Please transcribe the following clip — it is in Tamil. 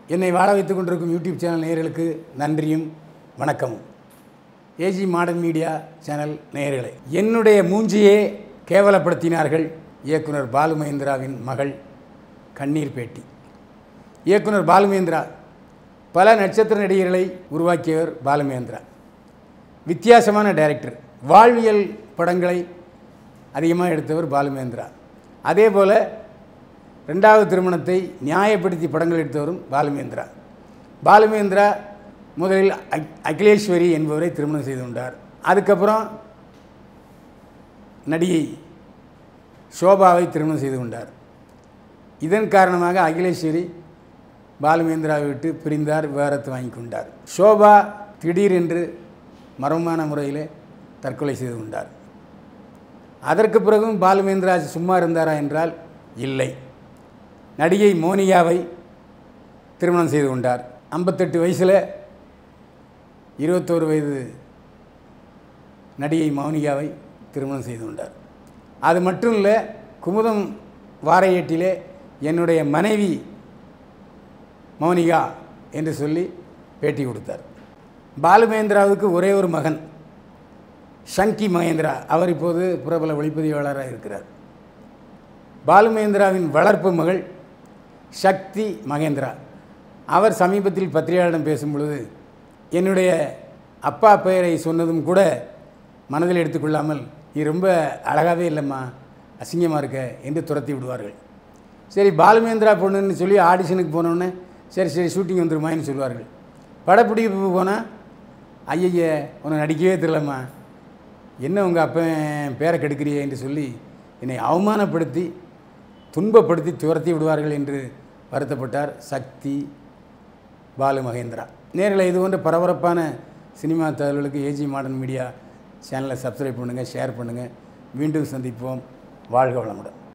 என்னை வாழ வைத்துக் கொண்டிருக்கும் யூடியூப் சேனல் நேயர்களுக்கு நன்றியும் வணக்கமும் ஏஜி மாடர்ன் மீடியா சேனல் நேயர்களே என்னுடைய மூஞ்சியே கேவலப்படுத்தினார்கள் இயக்குனர் பாலு மகேந்திராவின் மகள் கண்ணீர் பேட்டி இயக்குனர் பாலு மகேந்திரா பல நட்சத்திர நடிகர்களை உருவாக்கியவர் பாலு மகேந்திரா வித்தியாசமான டைரக்டர் வாழ்வியல் படங்களை அதிகமாக எடுத்தவர் பாலு மகேந்திரா அதே போல் ரெண்டாவது திருமணத்தை நியாயப்படுத்தி படங்கள் எடுத்தவரும் பாலுமேந்திரா பாலுமேந்திரா முதலில் அக் அகிலேஸ்வரி என்பவரை திருமணம் செய்து கொண்டார் அதுக்கப்புறம் நடிகை சோபாவை திருமணம் செய்து கொண்டார் இதன் காரணமாக அகிலேஸ்வரி பாலுமேந்திராவை விட்டு பிரிந்தார் விவாகரத்து வாங்கி கொண்டார் சோபா திடீரென்று மர்மமான முறையில் தற்கொலை செய்து கொண்டார் அதற்கு பிறகும் பாலுமேந்திரா சும்மா இருந்தாரா என்றால் இல்லை நடிகை மோனிகாவை திருமணம் செய்து கொண்டார் ஐம்பத்தெட்டு வயசில் இருபத்தோரு வயது நடிகை மௌனிகாவை திருமணம் செய்து கொண்டார் அது மட்டும் இல்லை குமுதம் வார ஏட்டிலே என்னுடைய மனைவி மௌனிகா என்று சொல்லி பேட்டி கொடுத்தார் பாலுமகேந்திராவுக்கு ஒரே ஒரு மகன் ஷங்கி மகேந்திரா அவர் இப்போது பிரபல ஒளிப்பதிவாளராக இருக்கிறார் பாலுமகேந்திராவின் வளர்ப்பு மகள் சக்தி மகேந்திரா அவர் சமீபத்தில் பத்திரிகையாளரிடம் பேசும் பொழுது என்னுடைய அப்பா பெயரை சொன்னதும் கூட மனதில் எடுத்துக்கொள்ளாமல் நீ ரொம்ப அழகாகவே இல்லைம்மா அசிங்கமாக இருக்க என்று துரத்தி விடுவார்கள் சரி பாலுமேந்திரா பொண்ணுன்னு சொல்லி ஆடிஷனுக்கு போனோடனே சரி சரி ஷூட்டிங் வந்துருமான்னு சொல்லுவார்கள் படப்பிடிப்பு போனால் ஐயய்ய உனக்கு நடிக்கவே தெரியலம்மா என்ன உங்கள் அப்பன் பேரை கெடுக்கிறியே என்று சொல்லி என்னை அவமானப்படுத்தி துன்பப்படுத்தி துரத்தி விடுவார்கள் என்று வருத்தப்பட்டார் சக்தி பாலு மகேந்திரா நேரில் இது போன்ற பரபரப்பான சினிமா தகவல்களுக்கு ஏஜி மாடர்ன் மீடியா சேனலை சப்ஸ்கிரைப் பண்ணுங்கள் ஷேர் பண்ணுங்கள் மீண்டும் சந்திப்போம் வாழ்க வளமுடன்